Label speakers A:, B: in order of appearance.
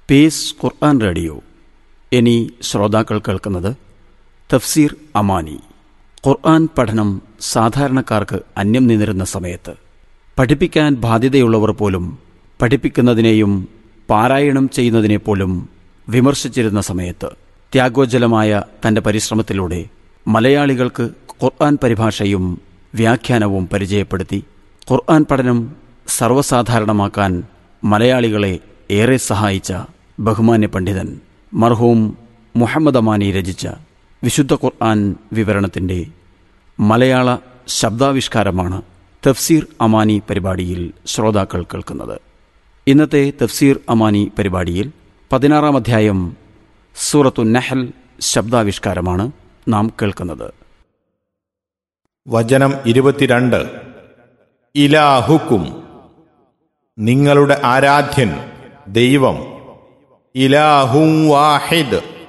A: pace ഖുർആൻ radio ഇനി ശ്രോതാക്കൾ കേൾക്കുന്നത് തഫ്സീർ അമാനി ഖുർആൻ പഠനം സാധാരണക്കാർക്ക് അന്യം നിന്നിരുന്ന സമയത്ത് പഠിപ്പിക്കാൻ ബാധ്യതയുള്ളവർ പോലും പഠിപ്പിക്കുന്നതിനെയും പാരായണം ചെയ്യുന്നതിനെ പോലും വിമർശിച്ചിരുന്ന സമയത്ത് ത്യാഗോജ്ജലമായ തന്റെ പരിശ്രമത്തിലൂടെ മലയാളികൾക്ക് ഖുർആൻ പരിഭാഷയും വ്യാഖ്യാനവും പരിചയപ്പെടുത്തി ഖുർആൻ പഠനം സർവ്വസാധാരണമാക്കാൻ മലയാളികളെ ഏറെ സഹായിച്ച ബഹുമാന്യ പണ്ഡിതൻ മർഹൂം മുഹമ്മദ് അമാനി രചിച്ച വിശുദ്ധ ഖുർആൻ വിവരണത്തിന്റെ മലയാള ശബ്ദാവിഷ്കാരമാണ് തഫ്സീർ അമാനി പരിപാടിയിൽ ശ്രോതാക്കൾ കേൾക്കുന്നത് ഇന്നത്തെ തഫ്സീർ അമാനി പരിപാടിയിൽ പതിനാറാം അധ്യായം സൂറത്തു നഹൽ ശബ്ദാവിഷ്കാരമാണ് നാം കേൾക്കുന്നത്
B: വചനം ഇരുപത്തിരണ്ട് ഇലാഹുക്കും നിങ്ങളുടെ ആരാധ്യൻ ദൈവം ഇലാഹും വാഹിദ്